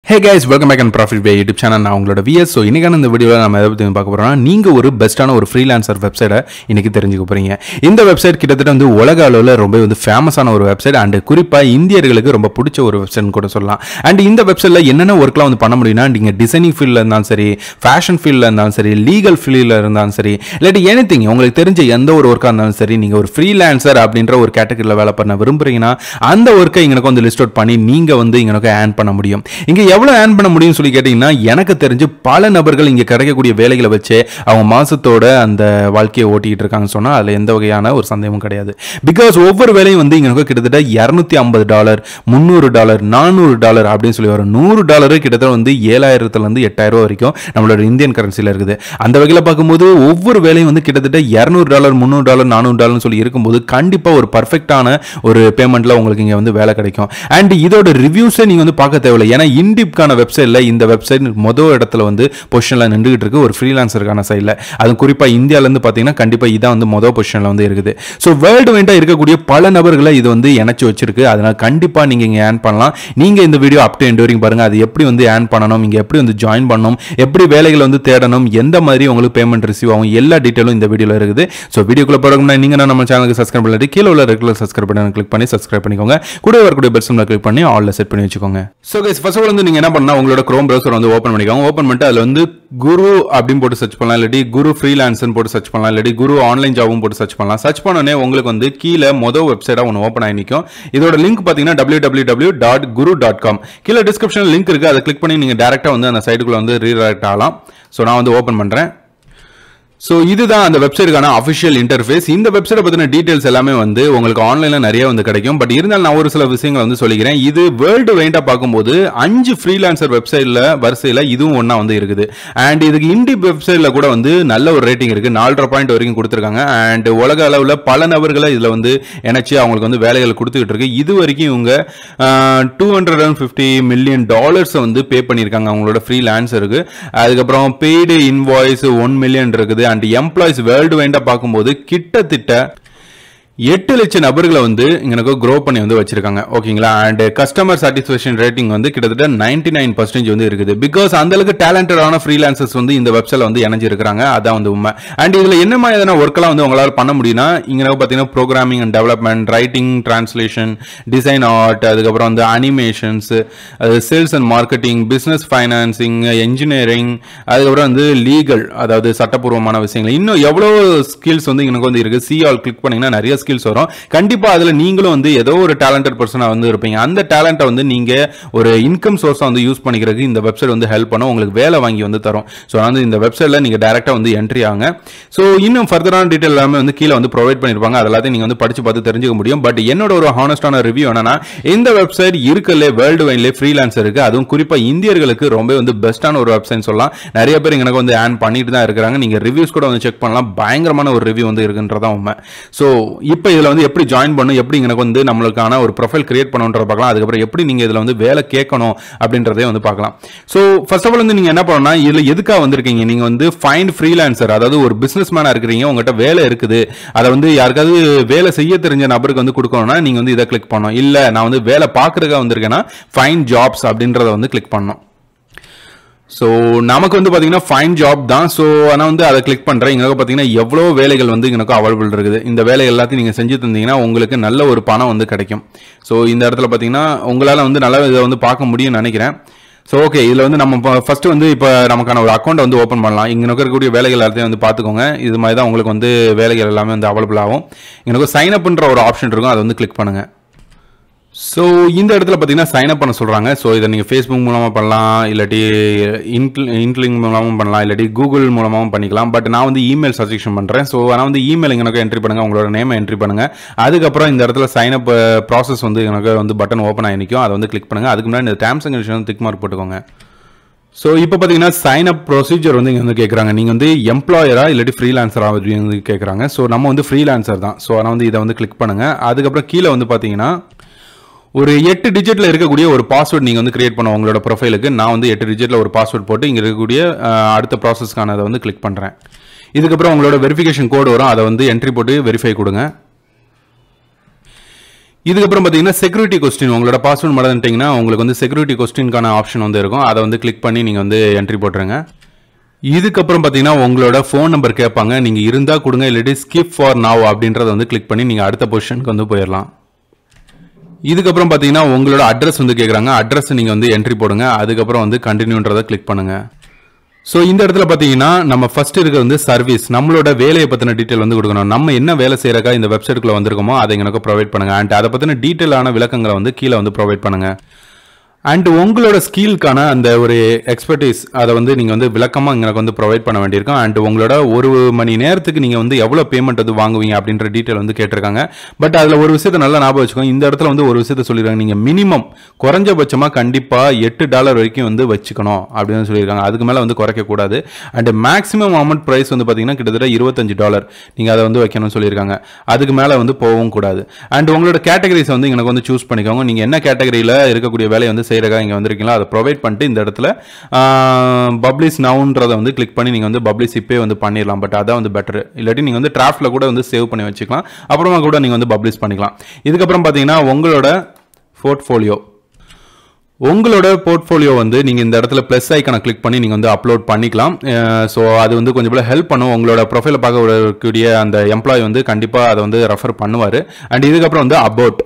hey guys welcome back and profit way YouTube channel நான் உங்களோட vs so இன்றைக்கான இந்த வீடியோவில் நம்ம எதை பற்றி பார்க்க போகிறோம்னா நீங்கள் ஒரு பெஸ்ட்டான ஒரு ஃப்ரீலான்சர் வெப்சைட்டை இன்றைக்கி தெரிஞ்சுக்க போகிறீங்க இந்த வெப்சைட் கிட்டத்தட்ட வந்து உலக அளவில் ரொம்ப வந்து ஃபேமஸான ஒரு வெப்சைட் அண்ட் குறிப்பாக இந்தியர்களுக்கு ரொம்ப பிடிச்ச ஒரு வெப்சைட்னு கூட சொல்லலாம் அண்ட் இந்த வெப்சைட்டில் என்னென்ன ஒர்க்லாம் வந்து பண்ண முடியும்னா நீங்கள் டிசைனிங் ஃபீல்டில் இருந்தாலும் சரி ஃபேஷன் ஃபீல்டில் இருந்தாலும் சரி லீகல் ஃபீல்டில் இருந்தாலும் சரி இல்லாட்டி எனி உங்களுக்கு தெரிஞ்ச எந்த ஒரு ஒர்க்காக இருந்தாலும் சரி நீங்கள் ஒரு ஃப்ரீலான்சர் அப்படின்ற ஒரு கேட்டகரியில் வேலை பண்ண விரும்புறீங்கன்னா அந்த ஒர்க்கை இங்கே வந்து லிஸ்ட் அவுட் பண்ணி நீங்கள் வந்து இங்கே ஏர்ன் பண்ண முடியும் இங்கே எவ்வளோ ஏர்ன் பண்ண முடியும்னு சொல்லி கேட்டிங்கன்னா எனக்கு தெரிஞ்சு பல நபர்கள் இங்கே கிடைக்கக்கூடிய வேலைகளை வச்சு அவங்க மாசத்தோட அந்த வாழ்க்கையை ஓட்டிக்கிட்டு இருக்காங்கன்னு சொன்னால் அதில் எந்த வகையான ஒரு சந்தேகமும் கிடையாது பிகாஸ் ஒவ்வொரு வேலையும் வந்து இங்கே கிட்டத்தட்ட இரநூத்தி ஐம்பது டாலர் முந்நூறு டாலர் நானூறு டாலர் அப்படின்னு சொல்லி வரும் நூறு டாலரு கிட்டத்தட்ட வந்து ஏழாயிரத்துலேருந்து எட்டாயிரம் ரூபா வரைக்கும் நம்மளோட இந்தியன் கரன்சியில் இருக்குது அந்த வகையில் பார்க்கும்போது ஒவ்வொரு வேலையும் வந்து கிட்டத்தட்ட இரநூறு டாலர் முந்நூறு டாலர் நானூறு டாலர்னு சொல்லி இருக்கும்போது கண்டிப்பாக ஒரு பர்ஃபெக்டான ஒரு பேமெண்ட்டில் உங்களுக்கு இங்கே வந்து வேலை கிடைக்கும் அண்ட் இதோட ரிவ்யூஸை நீங்கள் வந்து பார்க்க தேவையில்லை ஏன்னா இண்டிப்கான வெப்சைட்டில் இந்த வெப்சைட் மொதல் இடத்துல வந்து பொசிஷனில் நின்றுகிட்டு இருக்கு ஒரு ஃப்ரீலான்சருக்கான சைடில் அதுவும் குறிப்பாக இந்தியாவிலேருந்து பார்த்தீங்கன்னா கண்டிப்பாக இதான் வந்து மொதல் பொசிஷனில் வந்து இருக்குது ஸோ வேர்ல்டு வைண்டாக இருக்கக்கூடிய பல நபர்களை இது வந்து இணைச்சி வச்சிருக்கு அதனால் கண்டிப்பாக நீங்கள் இங்கே ஏர்ன் பண்ணலாம் நீங்கள் இந்த வீடியோ அப் டு எண்ட் வரைக்கும் பாருங்கள் அது எப்படி வந்து ஏர்ன் பண்ணணும் இங்கே எப்படி வந்து ஜாயின் பண்ணணும் எப்படி வேலைகளை வந்து தேடணும் எந்த மாதிரி உங்களுக்கு பேமெண்ட் ரிசீவ் ஆகும் எல்லா டீட்டெயிலும் இந்த வீடியோவில் இருக்குது ஸோ வீடியோக்குள்ள போகிறோம்னா நீங்கள் நம்ம சேனலுக்கு சப்ஸ்கிரைப் பண்ணிட்டு கீழே உள்ள ரெகுலர் சப்ஸ்கிரைப் பண்ணி கிளிக் பண்ணி சப்ஸ்கிரைப் பண்ணிக்கோங்க கூட வரக்கூடிய பெல் சிம்ல கிளிக் பண்ணி ஆல்ல செட் பண்ணி வச்சுக்கோங்க ஸோ கைஸ் ஃபர்ஸ்ட் வந்து நீங்கள் என்ன பண்ணா உங்களோட க்ரோம் ப்ரௌசர் வந்து ஓப்பன் பண்ணிக்கோங்க ஓப்பன் பண்ணிட்டு அதில் வந்து குரு அப்படின்னு போட்டு சர்ச் பண்ணலாம் இல்லாட்டி குரு ஃப்ரீலான்ஸ்னு போட்டு சர்ச் பண்ணலாம் இல்லாட்டி குரு ஆன்லைன் ஜாபும் போட்டு சர்ச் பண்ணலாம் சர்ச் பண்ணோடனே உங்களுக்கு வந்து கீழே மொதல் வெப்சைட்டாக ஒன்று ஓப்பன் ஆகி நிற்கும் இதோட லிங்க் பார்த்தீங்கன்னா W W W dot Guru dot com கீழே டிஸ்கிரிப்ஷன் லிங்க் இருக்குது அதை கிளிக் பண்ணி நீங்கள் டேரெக்டாக வந்து அந்த சைட்டுக்குள்ளே வந்து ரீடைரக்ட் ஆகலாம் ஸோ நான் வந்து ஓப்பன் பண்ணுறேன் ஸோ இதுதான் அந்த வெப்சைட்டுக்கான அஃபிஷியல் இன்டர்ஃபேஸ் இந்த வெப்சைட்டை பற்றின டீட்டெயில்ஸ் எல்லாமே வந்து உங்களுக்கு ஆன்லைனில் நிறைய வந்து கிடைக்கும் பட் இருந்தாலும் நான் ஒரு சில விஷயங்களை வந்து சொல்லிக்கிறேன் இது வேர்ல்டு வைண்டாக பார்க்கும்போது அஞ்சு ஃப்ரீலான்சர் வெப்சைட்டில் வரிசையில் இதுவும் ஒன்றா வந்து இருக்குது அண்ட் இதுக்கு இண்டி வெப்சைட்டில் கூட வந்து நல்ல ஒரு ரேட்டிங் இருக்குது நாலரை பாயிண்ட் வரைக்கும் கொடுத்துருக்காங்க அண்ட் உலக அளவில் பல நபர்களை இதில் வந்து இணைச்சி அவங்களுக்கு வந்து வேலைகள் கொடுத்துக்கிட்டு இருக்கு இது வரைக்கும் இவங்க two hundred and fifty million டாலர்ஸை வந்து பே பண்ணியிருக்காங்க அவங்களோட ஃப்ரீலான்சருக்கு அதுக்கப்புறம் பெய்டு இன்வாய்ஸ் ஒன் மில்லியன் இருக்குது அண்ட் எம்ப்ளாயிஸ் வேர்ல்டு வைண்டாக பார்க்கும்போது கிட்டத்தட்ட எட்டு லட்சம் நபர்களை வந்து எனக்கு க்ரோ பண்ணி வந்து வச்சிருக்காங்க ஓகேங்களா அண்ட் கஸ்டமர் சாட்டிஸ்ஃபேக்ஷன் ரேட்டிங் வந்து கிட்டத்தட்ட நைன்டி நைன் பர்சன்டேஜ் வந்து இருக்குது பிகாஸ் அந்த அளவுக்கு டேலண்டடான ஃப்ரீலான்சர்ஸ் வந்து இந்த வெப்சைட்ல வந்து இணைஞ்சிருக்காங்க அதான் வந்து உண்மை அண்ட் இதுல என்ன மாதிரியான ஒர்க்கெல்லாம் வந்து உங்களால் பண்ண முடியும்னா இங்க பார்த்தீங்கன்னா programming and development writing translation design art அதுக்கப்புறம் வந்து அனிமேஷன்ஸ் அது sales and marketing business financing engineering அதுக்கப்புறம் வந்து லீகல் அதாவது சட்டப்பூர்வமான விஷயங்கள் இன்னும் எவ்வளோ ஸ்கில்ஸ் வந்து எனக்கு வந்து இருக்கு சி ஆல் கிளிக் பண்ணீங்கன்னா நிறைய ஸ்கில்ஸ் வரும் கண்டிப்பா அதுல நீங்களும் வந்து ஏதோ ஒரு டேலண்டட் பர்சனா வந்து இருப்பீங்க அந்த டேலண்ட்டை வந்து நீங்க ஒரு இன்கம் சோர்ஸா வந்து யூஸ் பண்ணிக்கிறதுக்கு இந்த வெப்சைட் வந்து ஹெல்ப் பண்ணும் உங்களுக்கு வேலை வாங்கி வந்து தரும் ஸோ வந்து இந்த வெப்சைட்ல நீங்க டேரக்டா வந்து என்ட்ரி ஆகுங்க ஸோ இன்னும் ஃபர்தரான டீட்டெயில் எல்லாமே வந்து கீழே வந்து ப்ரொவைட் பண்ணிருப்பாங்க அது எல்லாத்தையும் நீங்க வந்து படிச்சு பார்த்து தெரிஞ்சுக்க முடியும் பட் என்னோட ஒரு ஹானஸ்டான ரிவ்யூ என்னன்னா இந்த வெப்சைட் இருக்கல வேர்ல்டு வைட்லேயே ஃப்ரீலான்சர் இருக்கு அதுவும் குறிப்பா இந்தியர்களுக்கு ரொம்ப வந்து பெஸ்ட்டான ஒரு வெப்சைட் சொல்லலாம் நிறைய பேர் எனக்கு வந்து ஆன் பண்ணிட்டு தான் இருக்கிறாங்க நீங்க ரிவ்யூஸ் கூட வந்து செக் பண்ணலாம் பயங்கரமான ஒரு ரிவ்யூ வந்து இருக்குன்றதான் உண்மை ஸோ இப்போ இதில் வந்து எப்படி ஜாயின் பண்ணணும் எப்படி எனக்கு வந்து நம்மளுக்கான ஒரு ப்ரொஃபைல் கிரியேட் பண்ணுன்ற பார்க்கலாம் அதுக்கப்புறம் எப்படி நீங்கள் இதில் வந்து வேலை கேட்கணும் அப்படின்றதே வந்து பார்க்கலாம் ஸோ ஃபர்ஸ்ட் ஆஃப் ஆல் வந்து நீங்கள் என்ன பண்ணணும்னா இதில் எதுக்காக வந்திருக்கீங்க நீங்கள் வந்து ஃபைண்ட் ஃப்ரீலான்சர் அதாவது ஒரு பிஸ்னஸ் மேனாக இருக்கிறீங்க உங்கள்கிட்ட வேலை இருக்குது அதை வந்து யாருக்காவது வேலை செய்ய தெரிஞ்ச நபருக்கு வந்து கொடுக்கணும்னா நீங்கள் வந்து இதை கிளிக் பண்ணணும் இல்லை நான் வந்து வேலை பார்க்குறதுக்காக வந்திருக்கேன்னா ஃபைன் ஜாப்ஸ் அப்படின்றத வந்து கிளிக் பண்ணணும் ஸோ நமக்கு வந்து பார்த்தீங்கன்னா ஃபைன் ஜாப் தான் ஸோ ஆனால் வந்து அதை கிளிக் பண்ணுறேன் இங்கே பார்த்தீங்கன்னா எவ்வளோ வேலைகள் வந்து எனக்கு அவைலபிள் இருக்குது இந்த வேலை எல்லாத்தையும் நீங்கள் செஞ்சு தந்தீங்கன்னா உங்களுக்கு நல்ல ஒரு பணம் வந்து கிடைக்கும் ஸோ இந்த இடத்துல பார்த்தீங்கன்னா உங்களால் வந்து நல்ல இதை வந்து பார்க்க முடியும்னு நினைக்கிறேன் ஸோ ஓகே இதில் வந்து நம்ம ஃபர்ஸ்ட் வந்து இப்போ நமக்கான ஒரு அக்கௌண்ட் வந்து ஓப்பன் பண்ணலாம் இங்கே இருக்கக்கூடிய வேலைகள் எல்லாத்தையும் வந்து பார்த்துக்கோங்க இது மாதிரி தான் உங்களுக்கு வந்து வேலைகள் எல்லாமே வந்து அவைலபிள் ஆகும் எனக்கு சைன் அப்ன்ற ஒரு ஆப்ஷன் இருக்கும் அதை வந்து கிளிக் பண்ணுங்கள் ஸோ இந்த இடத்துல பார்த்தீங்கன்னா சைன் அப் பண்ண சொல்கிறாங்க ஸோ இதை நீங்கள் ஃபேஸ்புக் மூலமாக பண்ணலாம் இல்லாட்டி இன்க்ளி இன்க்லிங் மூலமாகவும் பண்ணலாம் இல்லாட்டி கூகுள் மூலமாகவும் பண்ணிக்கலாம் பட் நான் வந்து இமெயில் சஜெக்ஷன் பண்ணுறேன் ஸோ நான் வந்து இமெயில் எனக்கு என்ட்ரி பண்ணுங்கள் உங்களோட நேமை என்ட்ரி பண்ணுங்கள் அதுக்கப்புறம் இந்த இடத்துல சைன் அப் ப்ராசஸ் வந்து எனக்கு வந்து பட்டன் ஓப்பன் ஆகி நிற்கும் அதை வந்து கிளிக் பண்ணுங்கள் அதுக்கு முன்னாடி இந்த terms and condition tick mark போட்டுக்கோங்க ஸோ இப்போ பார்த்தீங்கன்னா சைன் அப் ப்ரொசீஜர் வந்து இங்கே வந்து கேட்குறாங்க நீங்கள் வந்து எம்ப்ளாயரா இல்லாட்டி ஃப்ரீலான்சரா அப்படின்னு வந்து கேட்குறாங்க ஸோ நம்ம வந்து ஃப்ரீலான்சர் தான் ஸோ ஆனால் வந்து இதை வந்து கிளிக் பண்ணுங்கள் அதுக்கப்புறம் கீழே வந்து பார்த்தீங்கன்னா ஒரு எட்டு டிஜிட்டில் இருக்கக்கூடிய ஒரு பாஸ்வேர்ட் நீங்கள் வந்து கிரியேட் பண்ண உங்களோட ப்ரொஃபைலுக்கு நான் வந்து எட்டு டிஜிட்டில் ஒரு பாஸ்வேர்ட் போட்டு இங்கே இருக்கக்கூடிய அடுத்த ப்ராசஸ்க்கான அதை வந்து கிளிக் பண்ணுறேன் இதுக்கப்புறம் உங்களோட வெரிஃபிகேஷன் கோடு வரும் அதை வந்து என்ட்ரி போட்டு வெரிஃபை கொடுங்க இதுக்கப்புறம் பார்த்தீங்கன்னா செக்யூரிட்டி கொஸ்டின் உங்களோட பாஸ்வேர்ட் மறந்துட்டீங்கன்னா உங்களுக்கு வந்து செக்யூரிட்டி கொஸ்டின்கான ஆப்ஷன் வந்து இருக்கும் அதை வந்து கிளிக் பண்ணி நீங்கள் வந்து என்ட்ரி போட்டுருங்க இதுக்கப்புறம் பார்த்தீங்கன்னா உங்களோட ஃபோன் நம்பர் கேட்பாங்க நீங்கள் இருந்தால் கொடுங்க இல்லாட்டி ஸ்கிப் ஃபார் நாவ் அப்படின்றத வந்து கிளிக் பண்ணி நீங்கள் அடுத்த பொசிஷனுக்கு வந்து போயிடலாம் இதுக்கப்புறம் பார்த்தீங்கன்னா உங்களோட அட்ரஸ் வந்து கேட்குறாங்க அட்ரஸ் நீங்கள் வந்து என்ட்ரி போடுங்க அதுக்கப்புறம் வந்து கண்டினியூன்றதை கிளிக் பண்ணுங்க ஸோ இந்த இடத்துல பார்த்தீங்கன்னா நம்ம ஃபர்ஸ்ட் இருக்க வந்து சர்வீஸ் நம்மளோட வேலையை பற்றின டீட்டெயில் வந்து கொடுக்கணும் நம்ம என்ன வேலை செய்யறக்கா இந்த வெப்சைட்டுக்குள்ள வந்திருக்கோமோ அதை எனக்கு ப்ரொவைட் பண்ணுங்க அண்ட் அதை பற்றின டீட்டெயிலான விளக்கங்களை வந்து கீழே வந்து ப்ரொவைட் பண்ணுங்க அண்ட் உங்களோட ஸ்கில்க்கான அந்த ஒரு எக்ஸ்பர்டீஸ் அதை வந்து நீங்கள் வந்து விளக்கமாக எனக்கு வந்து ப்ரொவைட் பண்ண வேண்டியிருக்கும் அண்ட் உங்களோட ஒரு மணி நேரத்துக்கு நீங்கள் வந்து எவ்வளோ பேமெண்ட் வந்து வாங்குவீங்க அப்படின்ற டீட்டெயில் வந்து கேட்டிருக்காங்க பட் அதில் ஒரு விஷயத்தை நல்லா ஞாபகம் வச்சுக்கோங்க இந்த இடத்துல வந்து ஒரு விஷயத்த சொல்லியிருக்காங்க நீங்கள் மினிமம் குறைஞ்சபட்சமாக கண்டிப்பாக எட்டு டாலர் வரைக்கும் வந்து வச்சுக்கணும் அப்படின்னு சொல்லியிருக்காங்க அதுக்கு மேலே வந்து குறைக்கக்கூடாது அண்ட் மேக்ஸிமம் அமௌண்ட் ப்ரைஸ் வந்து பார்த்தீங்கன்னா கிட்டத்தட்ட இருபத்தஞ்சு டாலர் நீங்கள் அதை வந்து வைக்கணும்னு சொல்லியிருக்காங்க அதுக்கு மேலே வந்து போகவும் கூடாது அண்ட் உங்களோட கேட்டகரிஸ் வந்து எனக்கு வந்து சூஸ் பண்ணிக்கோங்க நீங்கள் என்ன கேட்டகரியில் இருக்கக்கூடிய வேலையை வந்து செய்கிறக்கா இங்கே வந்திருக்கீங்களோ அதை ப்ரொவைட் பண்ணிட்டு இந்த இடத்துல பப்ளிஷ் நவுன்றதை வந்து கிளிக் பண்ணி நீங்கள் வந்து பப்ளிஷ் இப்பே வந்து பண்ணிடலாம் பட் அதான் வந்து பெட்டர் இல்லாட்டி நீங்கள் வந்து டிராஃப்டில் கூட வந்து சேவ் பண்ணி வச்சுக்கலாம் அப்புறமா கூட நீங்கள் வந்து பப்ளிஷ் பண்ணிக்கலாம் இதுக்கப்புறம் பார்த்தீங்கன்னா உங்களோட போர்ட்ஃபோலியோ உங்களோட போர்ட்ஃபோலியோ வந்து நீங்கள் இந்த இடத்துல ப்ளஸ் ஐக்கனை கிளிக் பண்ணி நீங்கள் வந்து அப்லோட் பண்ணிக்கலாம் ஸோ அது வந்து கொஞ்சம் போல ஹெல்ப் பண்ணும் உங்களோட ப்ரொஃபைலை பார்க்க வரக்கூடிய அந்த எம்ப்ளாய் வந்து கண்டிப்பாக அதை வந்து ரெஃபர் பண்ணுவார் அண்ட் இதுக்கப்புறம் வந்து அபவுட்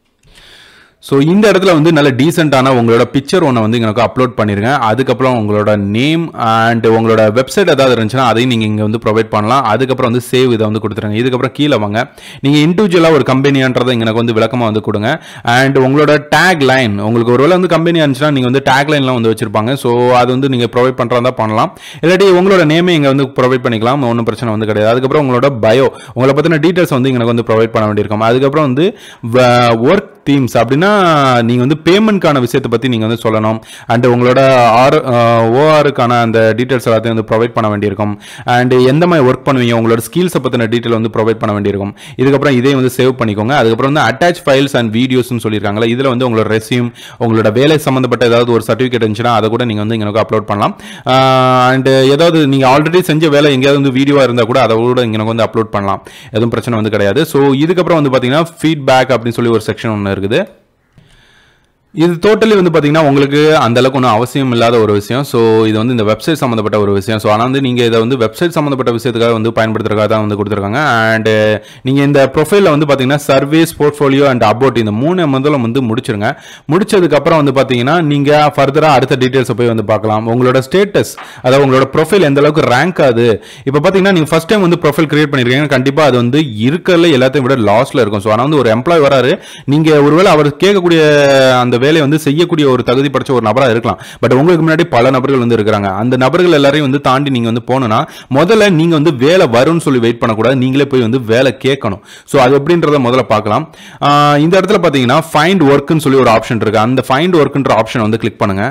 ஸோ இந்த இடத்துல வந்து நல்ல டீசெண்டான உங்களோட பிக்சர் ஒன்று வந்து எனக்கு அப்லோட் பண்ணிருங்க அதுக்கப்புறம் உங்களோட நேம் அண்ட் உங்களோட வெப்சைட் ஏதாவது இருந்துச்சுன்னா அதையும் நீங்கள் இங்கே வந்து ப்ரொவைட் பண்ணலாம் அதுக்கப்புறம் வந்து சேவ் இதை வந்து கொடுத்துருங்க இதுக்கப்புறம் கீழே வாங்க நீங்கள் இண்டிவிஜுவலாக ஒரு கம்பெனின்றதை எனக்கு வந்து விளக்கமாக வந்து கொடுங்க அண்ட் உங்களோட டேக் லைன் உங்களுக்கு ஒருவேளை வந்து கம்பெனி இருந்துச்சுன்னா நீங்கள் வந்து டேக் லைன்லாம் வந்து வச்சிருப்பாங்க ஸோ அது வந்து நீங்கள் ப்ரொவைட் பண்ணுறதா பண்ணலாம் இல்லாட்டி உங்களோட நேமே இங்கே வந்து ப்ரொவைட் பண்ணிக்கலாம் ஒன்றும் பிரச்சனை வந்து கிடையாது அதுக்கப்புறம் உங்களோட பயோ உங்களை பற்றின டீட்டெயில்ஸ் வந்து எனக்கு வந்து ப்ரொவைட் பண்ண வேண்டியிருக்கும் அதுக்கப்புறம் வந்து ஒர்க் தீம்ஸ் அப்படின்னா நீங்கள் வந்து பேமெண்ட்கான விஷயத்தை பற்றி நீங்கள் வந்து சொல்லணும் அண்ட் உங்களோட ஆர் ஓஆருக்கான அந்த டீட்டெயில்ஸ் எல்லாத்தையும் வந்து ப்ரொவைட் பண்ண வேண்டியிருக்கும் அண்ட் எந்த மாதிரி ஒர்க் பண்ணுவீங்க உங்களோட ஸ்கில்ஸை பற்றின டீட்டெயில் வந்து ப்ரொவைட் பண்ண வேண்டியிருக்கும் இதுக்கப்புறம் இதையும் வந்து சேவ் பண்ணிக்கோங்க அதுக்கப்புறம் வந்து அட்டாச் ஃபைல்ஸ் அண்ட் வீடியோஸ்னு சொல்லியிருக்காங்களா இதில் வந்து உங்களோட ரெசியூம் உங்களோட வேலை சம்மந்தப்பட்ட ஏதாவது ஒரு சர்டிஃபிகேட் இருந்துச்சுன்னா அதை கூட நீங்கள் வந்து எனக்கு அப்லோட் பண்ணலாம் அண்ட் ஏதாவது நீங்கள் ஆல்ரெடி செஞ்ச வேலை எங்கேயாவது வந்து வீடியோவாக இருந்தால் கூட அதை கூட இங்கே வந்து அப்லோட் பண்ணலாம் எதுவும் பிரச்சனை வந்து கிடையாது ஸோ இதுக்கப்புறம் வந்து பார்த்தீங்கன்னா ஃபீட்பேக் அப்படின்னு சொல்லி ஒரு செக்ஷன் ஒன்று இருக்குது இது டோட்டலி வந்து பார்த்தீங்கன்னா உங்களுக்கு அந்த அளவுக்கு ஒன்றும் அவசியம் இல்லாத ஒரு விஷயம் ஸோ இது வந்து இந்த வெப்சைட் சம்மந்தப்பட்ட ஒரு விஷயம் ஸோ ஆனால் வந்து நீங்கள் இதை வந்து வெப்சைட் சம்மந்தப்பட்ட விஷயத்துக்காக வந்து பயன்படுத்துறதுக்காக தான் வந்து கொடுத்துருக்காங்க அண்ட் நீங்கள் இந்த ப்ரொஃபைலில் வந்து பார்த்தீங்கன்னா சர்வீஸ் போர்ட்ஃபோலியோ அண்ட் அபவுட் இந்த மூணு முதல்ல வந்து முடிச்சிருங்க முடிச்சதுக்கப்புறம் வந்து பார்த்தீங்கன்னா நீங்கள் ஃபர்தராக அடுத்த டீட்டெயில்ஸை போய் வந்து பார்க்கலாம் உங்களோட ஸ்டேட்டஸ் அதாவது உங்களோட ப்ரொஃபைல் எந்த அளவுக்கு ரேங்க் ஆகுது இப்போ பார்த்தீங்கன்னா நீங்கள் ஃபஸ்ட் டைம் வந்து ப்ரொஃபைல் கிரியேட் பண்ணிருக்கீங்க கண்டிப்பாக அது வந்து இருக்கிறதுல எல்லாத்தையும் விட லாஸ்ட்டில் இருக்கும் ஸோ ஆனால் வந்து ஒரு எம்ப்ளாய் வராரு நீங்கள் ஒருவேளை அவர் கேட்கக்கூடிய அந்த வேலையை வந்து செய்யக்கூடிய ஒரு தகுதி படைச்ச ஒரு நபராக இருக்கலாம் பட் உங்களுக்கு முன்னாடி பல நபர்கள் வந்து இருக்கிறாங்க அந்த நபர்கள் எல்லாரையும் வந்து தாண்டி நீங்கள் வந்து போனோம்னா முதல்ல நீங்கள் வந்து வேலை வரும்னு சொல்லி வெயிட் பண்ணக்கூடாது நீங்களே போய் வந்து வேலை கேட்கணும் ஸோ அது எப்படின்றத முதல்ல பார்க்கலாம் ஆஹ் இந்த இடத்துல பார்த்தீங்கன்னா ஃபைண்ட் ஒர்க்குன்னு சொல்லி ஒரு ஆப்ஷன் இருக்கு அந்த ஃபைண்ட் ஒர்க்குன்ற ஆப்ஷன் வந்து கிளிக் பண்ணுங்க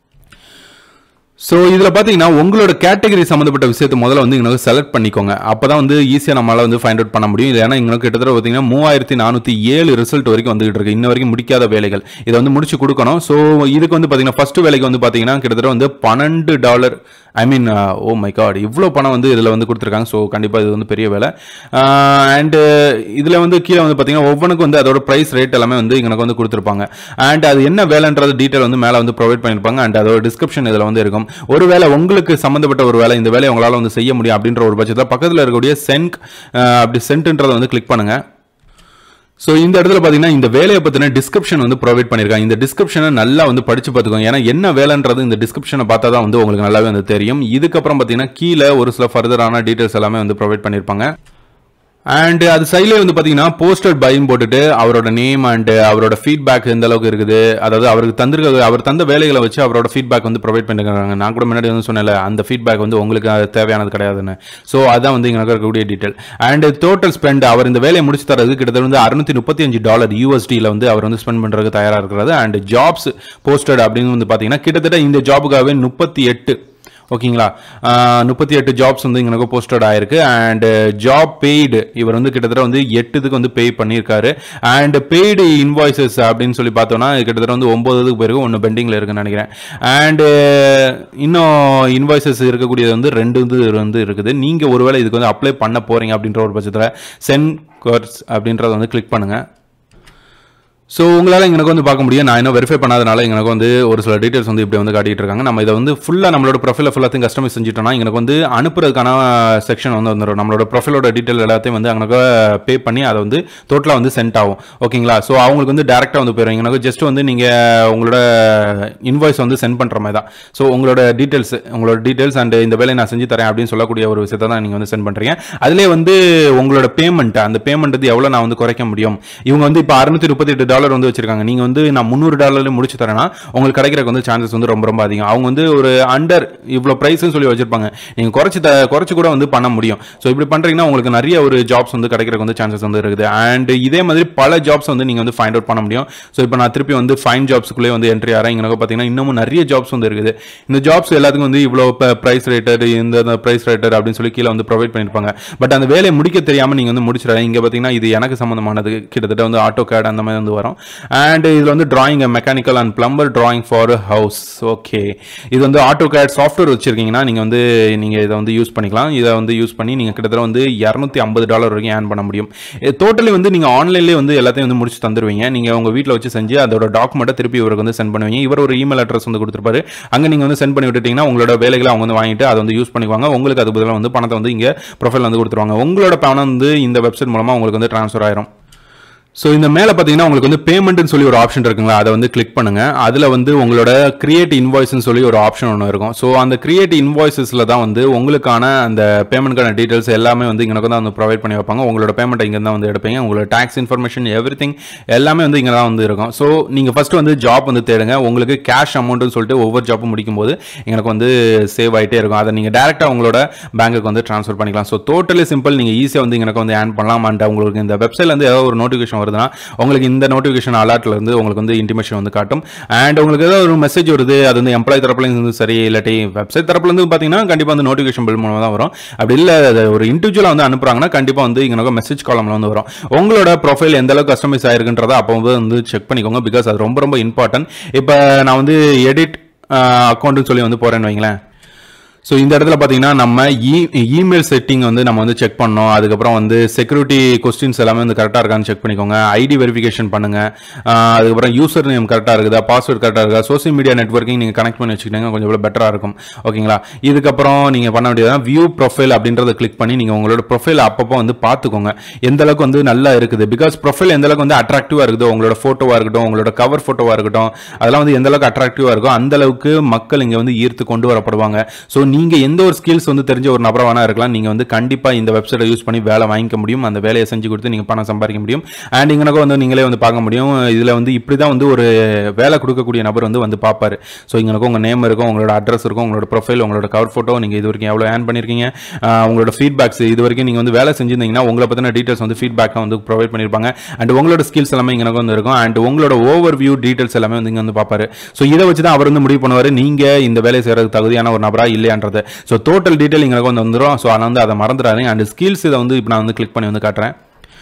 ஸோ இதில் பார்த்தீங்கன்னா உங்களோட கேட்டகரி சம்மந்தப்பட்ட விஷயத்தை முதல்ல வந்து எங்களுக்கு செலக்ட் பண்ணிக்கோங்க அப்போ தான் வந்து ஈஸியாக நம்மளால் வந்து ஃபைண்ட் அவுட் பண்ண முடியும் இது ஏன்னா எங்களுக்கு கிட்டத்தட்ட பார்த்தீங்கன்னா மூவாயிரத்தி நானூற்றி ஏழு ரிசல்ட் வரைக்கும் வந்துகிட்டு இருக்கு இன்ன வரைக்கும் முடிக்காத வேலைகள் இதை வந்து முடிச்சு கொடுக்கணும் ஸோ இதுக்கு வந்து பார்த்தீங்கன்னா ஃபர்ஸ்ட் வேலைக்கு வந்து பார்த்தீங்கன்னா கிட்டத்தட்ட வந்து பன்னெண்டு dollar I mean oh my God இவ்வளோ பணம் வந்து இதில் வந்து கொடுத்துருக்காங்க ஸோ கண்டிப்பாக இது வந்து பெரிய வேலை அண்டு இதில் வந்து கீழே வந்து பார்த்தீங்கன்னா ஒவ்வொன்றுக்கும் வந்து அதோட ப்ரைஸ் ரேட் எல்லாமே வந்து எனக்கு வந்து கொடுத்துருப்பாங்க அண்ட் அது என்ன வேலைன்றது டீட்டெயில் வந்து மேலே வந்து ப்ரொவைட் பண்ணியிருப்பாங்க அண்ட் அதோட டிஸ்கிரிப்ஷன் இதில் வந்து இருக்கும் ஒருவேளை உங்களுக்கு சம்மந்தப்பட்ட ஒரு வேலை இந்த வேலையை உங்களால் வந்து செய்ய முடியும் அப்படின்ற ஒரு பட்சத்தில் பக்கத்தில் இருக்கக்கூடிய சென்ட் அப்படி சென்ட்ன்றதை வந்து கிளிக் பண்ணுங்கள் ஸோ இந்த இடத்துல பார்த்தீங்கன்னா இந்த வேலையை பற்றின டிஸ்கிரிப்ஷன் வந்து ப்ரொவைட் பண்ணியிருக்காங்க இந்த டிஸ்கிரிப்ஷனை நல்லா வந்து படிச்சு பார்த்துக்கோங்க ஏன்னா என்ன வேலைன்றது இந்த டிஸ்கிரிப்ஷனை பார்த்தா தான் வந்து உங்களுக்கு நல்லாவே வந்து தெரியும் இதுக்கப்புறம் பார்த்தீங்கன்னா கீழே ஒரு சில ஃபர்தரான டீட்டெயில்ஸ் எல்லாமே வந்து ப்ரொவைட் பண்ணியிருப்பாங்க அண்ட் அது சைட்லேயே வந்து பார்த்தீங்கன்னா போஸ்டர் பைன்னு போட்டுட்டு அவரோட நேம் அண்ட் அவரோட ஃபீட்பேக் எந்த அளவுக்கு இருக்குது அதாவது அவருக்கு தந்திருக்க அவர் தந்த வேலைகளை வச்சு அவரோட ஃபீட்பேக் வந்து ப்ரொவைட் பண்ணிருக்காங்க நான் கூட முன்னாடி வந்து சொன்னேன்ல அந்த ஃபீட்பேக் வந்து உங்களுக்கு அது தேவையானது கிடையாதுன்னு ஸோ அதான் வந்து எனக்கு இருக்கக்கூடிய டீட்டெயில் அண்ட் டோட்டல் ஸ்பெண்ட் அவர் இந்த வேலையை முடிச்சு தரது கிட்டத்தட்ட வந்து அறுநூத்தி முப்பத்தி அஞ்சு டாலர் யூஎஸ்டியில் வந்து அவர் வந்து ஸ்பெண்ட் பண்ணுறதுக்கு தயாராக இருக்கிறது அண்ட் ஜாப்ஸ் போஸ்டட் அப்படின்னு வந்து பார்த்தீங்கன்னா கிட்டத்தட்ட இந்த ஜாபுக்காகவே முப்பத்தி எட்டு ஓகேங்களா முப்பத்தி எட்டு ஜாப்ஸ் வந்து எனக்கு போஸ்டட் ஆயிருக்கு அண்ட் ஜாப் பெய்டு இவர் வந்து கிட்டத்தட்ட வந்து எட்டுதுக்கு வந்து பே பண்ணியிருக்காரு அண்ட் பெய்டு இன்வாய்சஸ் அப்படின்னு சொல்லி பார்த்தோம்னா இது கிட்டத்தட்ட வந்து ஒன்பதுக்கு போயிருக்கு ஒன்று பெண்டிங்கில் இருக்குன்னு நினைக்கிறேன் அண்டு இன்னும் இன்வாய்சஸ் இருக்கக்கூடியது வந்து ரெண்டு வந்து வந்து இருக்குது நீங்கள் ஒருவேளை இதுக்கு வந்து அப்ளை பண்ண போறீங்க அப்படின்ற ஒரு பட்சத்தில் சென்ட் கோர்ஸ் அப்படின்றத வந்து கிளிக் பண்ணுங்கள் ஸோ உங்களால் எனக்கு வந்து பார்க்க முடியும் நான் இன்னும் வெரிஃபை பண்ணாதனால எனக்கு வந்து ஒரு சில டீட்டெயில்ஸ் வந்து இப்படி வந்து காட்டிட்டு இருக்காங்க நம்ம இதை வந்து ஃபுல்லாக நம்மளோட ப்ரொஃபைல ஃபுல்லாத்தையும் கஸ்டமைஸ் செஞ்சுட்டோம்னா எனக்கு வந்து அனுப்புறதுக்கான செக்ஷன் வந்து வந்துடும் நம்மளோட ப்ரொஃபைலோட டீட்டெயில் எல்லாத்தையும் வந்து அங்கே பே பண்ணி அதை வந்து டோட்டலாக வந்து சென்ட் ஆகும் ஓகேங்களா ஸோ அவங்களுக்கு வந்து டேரெக்டாக வந்து போயிடும் எனக்கு ஜஸ்ட் வந்து நீங்கள் உங்களோட இன்வாய்ஸ் வந்து சென்ட் பண்ணுற மாதிரி தான் ஸோ உங்களோட டீட்டெயில்ஸ் உங்களோட டீட்டெயில்ஸ் அண்ட் இந்த வேலையை நான் செஞ்சு தரேன் அப்படின்னு சொல்லக்கூடிய ஒரு விஷயத்தை தான் நீங்கள் வந்து சென்ட் பண்ணுறீங்க அதிலே வந்து உங்களோட பேமெண்ட் அந்த பேமெண்ட் வந்து எவ்வளோ நான் வந்து குறைக்க முடியும் இவங்க வந்து இப்போ அறுநூத்தி முப்பத்தி எட்டு டாலர் வந்து வச்சிருக்காங்க நீங்கள் வந்து நான் முந்நூறு டாலர்ல முடிச்சு தரேன்னா உங்களுக்கு கிடைக்கிறக்கு வந்து சான்சஸ் வந்து ரொம்ப ரொம்ப அதிகம் அவங்க வந்து ஒரு அண்டர் இவ்வளோ ப்ரைஸ்னு சொல்லி வச்சிருப்பாங்க நீங்கள் குறைச்சி த குறைச்சி கூட வந்து பண்ண முடியும் ஸோ இப்படி பண்ணுறீங்கன்னா உங்களுக்கு நிறைய ஒரு ஜாப்ஸ் வந்து கிடைக்கிறக்கு வந்து சான்சஸ் வந்து இருக்குது அண்ட் இதே மாதிரி பல ஜாப்ஸ் வந்து நீங்கள் வந்து ஃபைண்ட் அவுட் பண்ண முடியும் ஸோ இப்போ நான் திருப்பி வந்து ஃபைன் ஜாப்ஸ்க்குள்ளே வந்து என்ட்ரி ஆகிறேன் இங்கே பார்த்தீங்கன்னா இன்னமும் நிறைய ஜாப்ஸ் வந்து இருக்குது இந்த ஜாப்ஸ் எல்லாத்துக்கும் வந்து இவ்வளோ ப்ரைஸ் ரேட்டர் இந்த ப்ரைஸ் ரேட்டர் அப்படின்னு சொல்லி கீழே வந்து ப்ரொவைட் பண்ணியிருப்பாங்க பட் அந்த வேலையை முடிக்க தெரியாமல் நீங்கள் வந்து முடிச்சிடலாம் இங்கே பார்த்தீங்கன்னா இது எனக்கு சம்மந்தமானது கிட்டத்தட்ட வந்து ஆட்டோ கேட் அந்த மாதிரி வந்து வரும் அண்ட் இதில் வந்து drawing mechanical and plumber drawing for house okay இது வந்து ஆட்டோ கேட் சாஃப்ட்வேர் வச்சிருக்கீங்கன்னா நீங்கள் வந்து நீங்கள் இதை வந்து யூஸ் பண்ணிக்கலாம் இதை வந்து யூஸ் பண்ணி நீங்கள் கிட்டத்தட்ட வந்து இரநூத்தி ஐம்பது டாலர் வரைக்கும் ஏர்ன் பண்ண முடியும் டோட்டலி வந்து நீங்கள் ஆன்லைன்லேயே வந்து எல்லாத்தையும் வந்து முடிச்சு தந்துருவீங்க நீங்கள் உங்கள் வீட்டில் வச்சு செஞ்சு அதோட டாக்குமெண்ட்டை திருப்பி இவருக்கு வந்து சென்ட் பண்ணுவீங்க இவர் ஒரு இமெயில் அட்ரஸ் வந்து கொடுத்துருப்பாரு அங்கே நீங்கள் வந்து சென்ட் பண்ணி விட்டுட்டீங்கன்னா உங்களோட வேலைகளை அவங்க வந்து வாங்கிட்டு அதை வந்து யூஸ் பண்ணிக்குவாங்க உங்களுக்கு அது பதிலாக வந்து பணத்தை வந்து இங்கே ப்ரொஃபைல் வந்து கொடுத்துருவாங்க உங்களோட பணம் வந்து இந்த வெப்சைட் மூலமாக உங்களுக்கு வந்து ட்ரான்ஸ்ஃபர் ஆயிரும் ஸோ இந்த மேலே பார்த்தீங்கன்னா உங்களுக்கு வந்து பேமெண்ட்னு சொல்லி ஒரு ஆப்ஷன் இருக்குங்களா அதை வந்து கிளிக் பண்ணுங்க அதில் வந்து உங்களோட கிரியேட் இன்வாய்ஸ்னு சொல்லி ஒரு ஆப்ஷன் ஒன்று இருக்கும் ஸோ அந்த கிரியேட் இன்வாய்ஸஸில் தான் வந்து உங்களுக்கான அந்த பேமெண்ட்கான டீட்டெயில்ஸ் எல்லாமே வந்து இங்கே தான் வந்து ப்ரொவைட் பண்ணி வைப்பாங்க உங்களோட பேமெண்ட் இங்கே தான் வந்து எடுப்பீங்க உங்களோட டேக்ஸ் இன்ஃபர்மேஷன் எவ்ரி எல்லாமே வந்து இங்கே தான் வந்து இருக்கும் ஸோ நீங்கள் ஃபஸ்ட்டு வந்து ஜாப் வந்து தேடுங்க உங்களுக்கு கேஷ் அமௌண்ட்னு சொல்லிட்டு ஒவ்வொரு ஜாப்பும் முடிக்கும் போது எனக்கு வந்து சேவ் ஆகிட்டே இருக்கும் அதை நீங்கள் டேரெக்டாக உங்களோட பேங்க்குக்கு வந்து ட்ரான்ஸ்ஃபர் பண்ணிக்கலாம் ஸோ டோட்டலி சிம்பிள் நீங்கள் ஈஸியாக வந்து எனக்கு வந்து ஏர்ன் பண்ணலாம் அண்ட் உங்களுக்கு இந்த வெப்சைட்லேருந்து ஏதாவது ஒரு நோட்டிஃபிகேஷன் வருதுன்னா உங்களுக்கு இந்த நோட்டிஃபிகேஷன் அலர்ட்ல இருந்து உங்களுக்கு வந்து இன்டிமேஷன் வந்து காட்டும் அண்ட் உங்களுக்கு ஏதாவது ஒரு மெசேஜ் வருது அது வந்து எம்ப்ளாய் தரப்புல இருந்து சரி இல்லாட்டி வெப்சைட் தரப்புல இருந்து பார்த்தீங்கன்னா கண்டிப்பாக வந்து நோட்டிஃபிகேஷன் பில் மூலமாக தான் வரும் அப்படி இல்லை அது ஒரு இண்டிவிஜுவலாக வந்து அனுப்புறாங்கன்னா கண்டிப்பாக வந்து இங்கே மெசேஜ் காலம்ல வந்து வரும் உங்களோட ப்ரொஃபைல் எந்த அளவுக்கு கஸ்டமைஸ் ஆயிருக்குன்றதை அப்போ வந்து செக் பண்ணிக்கோங்க பிகாஸ் அது ரொம்ப ரொம்ப இம்பார்ட்டன்ட் இப்போ நான் வந்து எடிட் அக்கௌண்ட்னு சொல்லி வந்து போறேன்னு வைங்களேன் ஸோ இந்த இடத்துல பார்த்தீங்கன்னா நம்ம இ இமெயில் செட்டிங் வந்து நம்ம வந்து செக் பண்ணோம் அதுக்கப்புறம் வந்து செக்யூரிட்டி கொஸ்டின்ஸ் எல்லாமே வந்து கரெக்டாக இருக்கான்னு செக் பண்ணிக்கோங்க ஐடி வெரிஃபிகேஷன் பண்ணுங்க ஆஹ் அதுக்கப்புறம் யூசர் நேம் கரெக்டாக இருக்குதா பாஸ்வேர்ட் கரெக்டாக இருக்கா சோசியல் மீடியா நெட்ஒர்க்கிங் நீங்கள் கனெக்ட் பண்ணி வச்சுக்கிட்டீங்க கொஞ்சம் இவ்வளோ பெட்டராக இருக்கும் ஓகேங்களா இதுக்கப்புறம் நீங்கள் பண்ண வேண்டியது வியூ ப்ரொஃபைல் அப்படின்றத கிளிக் பண்ணி நீங்கள் உங்களோட ப்ரொஃபைல் அப்பப்போ வந்து பார்த்துக்கோங்க எந்த அளவுக்கு வந்து நல்லா இருக்குது பிகாஸ் ப்ரொஃபைல் எந்த அளவுக்கு வந்து அட்ராக்டிவாக இருக்குதோ உங்களோட ஃபோட்டோவாக இருக்கட்டும் உங்களோட கவர் ஃபோட்டோவாக இருக்கட்டும் அதெல்லாம் வந்து எந்த அளவுக்கு அட்ராக்டிவாக இருக்கோ அந்த அளவுக்கு மக்கள் இங்கே வந்து ஈர்த்து கொண்டு வரப்படுவாங்க ஸோ நீங்கள் எந்த ஒரு ஸ்கில்ஸ் வந்து தெரிஞ்ச ஒரு நபராக வேணா இருக்கலாம் நீங்கள் வந்து கண்டிப்பாக இந்த வெப்சைட்டை யூஸ் பண்ணி வேலை வாங்கிக்க முடியும் அந்த வேலையை செஞ்சு கொடுத்து நீங்கள் பணம் சம்பாதிக்க முடியும் அண்ட் இங்கே வந்து நீங்களே வந்து பார்க்க முடியும் இதில் வந்து இப்படி தான் வந்து ஒரு வேலை கொடுக்கக்கூடிய நபர் வந்து வந்து பார்ப்பாரு ஸோ இங்கே உங்கள் நேம் இருக்கும் உங்களோட அட்ரஸ் இருக்கும் உங்களோட ப்ரொஃபைல் உங்களோட கவர் ஃபோட்டோ நீங்கள் இது வரைக்கும் எவ்வளோ ஏர்ன் பண்ணியிருக்கீங்க ஆஹ் உங்களோட ஃபீட்பேக்ஸ் இது வரைக்கும் நீங்கள் வந்து வேலை செஞ்சிருந்தீங்கன்னா உங்களை பற்றின டீட்டெயில்ஸ் வந்து ஃபீட்பேக்காக வந்து ப்ரொவைட் பண்ணியிருப்பாங்க அண்ட் உங்களோட ஸ்கில்ஸ் எல்லாமே இங்கே வந்து இருக்கும் அண்ட் உங்களோட ஓவர் வியூ டீட்டெயில்ஸ் எல்லாமே வந்து இங்கே வந்து பார்ப்பாரு ஸோ இதை வச்சு தான் அவர் வந்து முடிவு பண்ணுவார் நீங்கள் இந்த வேலையை செய்கிறதுக்கு தகுதியான ஒரு நபரா இல்லையான்றது ஸோ டோட்டல் டீட்டெயில் இங்கே வந்து வந்துடும் ஸோ அதனால் வந்து அதை மறந்துடாதீங்க அண்ட் ஸ்கில்ஸ் இதை வந்து இப்போ நான் வந்து கிளிக் பண்ணி வந்து காட்டுறேன்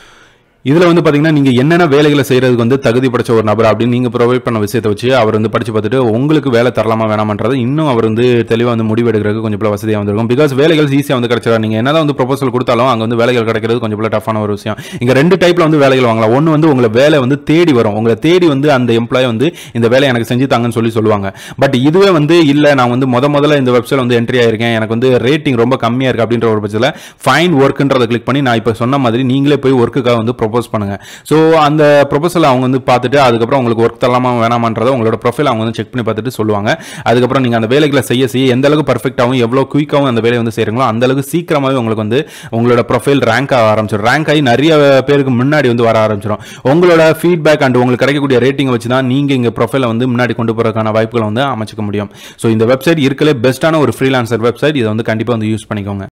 இதில் வந்து பார்த்தீங்கன்னா நீங்கள் என்னென்ன வேலைகளை செய்கிறதுக்கு வந்து தகுதி படைச்ச ஒரு நபர் அப்படின்னு நீங்கள் ப்ரொவைட் பண்ண விஷயத்தை வச்சு அவர் வந்து படித்து பார்த்துட்டு உங்களுக்கு வேலை தரலாமா வேணாமன்றது இன்னும் அவர் வந்து தெளிவாக வந்து முடிவு எடுக்கிறதுக்கு கொஞ்சம் போல வசதியாக வந்திருக்கும் பிகாஸ் வேலைகள் ஈஸியாக வந்து கிடைச்சிடா நீங்கள் என்னதான் வந்து ப்ரொபோசல் கொடுத்தாலும் அங்கே வந்து வேலைகள் கிடைக்கிறது கொஞ்சம் போல டஃப்பான ஒரு விஷயம் இங்கே ரெண்டு டைப்பில் வந்து வேலைகள் வாங்கலாம் ஒன்று வந்து உங்களை வேலை வந்து தேடி வரும் உங்களை தேடி வந்து அந்த எம்ப்ளாய் வந்து இந்த வேலையை எனக்கு செஞ்சு தாங்கன்னு சொல்லி சொல்லுவாங்க பட் இதுவே வந்து இல்லை நான் வந்து முத முதல்ல இந்த வெப்சைட் வந்து என்ட்ரி ஆயிருக்கேன் எனக்கு வந்து ரேட்டிங் ரொம்ப கம்மியாக இருக்குது அப்படின்ற ஒரு பட்சத்தில் ஃபைன் ஒர்க்குன்றதை கிளிக் பண்ணி நான் இப்போ சொன்ன மாதிரி நீங்களே போய் ஒர்க்குக்காக வந்து ப்ரொபோஸ் பண்ணுங்க ஸோ அந்த ப்ரொபோசல் அவங்க வந்து பார்த்துட்டு அதுக்கப்புறம் உங்களுக்கு ஒர்க் தரலாமா வேணாமான்றதை உங்களோட ப்ரொஃபைல் அவங்க வந்து செக் பண்ணி பார்த்துட்டு சொல்லுவாங்க அதுக்கப்புறம் நீங்கள் அந்த வேலைகளை செய்ய செய்ய எந்த அளவுக்கு பர்ஃபெக்டாகவும் எவ்வளோ குயிக்காகவும் அந்த வேலையை வந்து செய்கிறீங்களோ அந்த அளவுக்கு சீக்கிரமாகவே உங்களுக்கு வந்து உங்களோட ப்ரொஃபைல் ரேங்க் ஆக ஆரம்பிச்சிடும் ரேங்க் ஆகி நிறைய பேருக்கு முன்னாடி வந்து வர ஆரம்பிச்சிடும் உங்களோட ஃபீட்பேக் அண்ட் உங்களுக்கு கிடைக்கக்கூடிய ரேட்டிங்கை வச்சு தான் நீங்கள் இங்கே ப்ரொஃபைலை வந்து முன்னாடி கொண்டு போகிறதுக்கான வாய்ப்புகளை வந்து அமைச்சிக்க முடியும் ஸோ இந்த வெப்சைட் இருக்கலே பெஸ்ட்டான ஒரு ஃப்ரீலான்சர் வெப்சைட் இதை வந்து கண்டிப்பாக வந்து யூஸ் பண்ணிக்கோங்க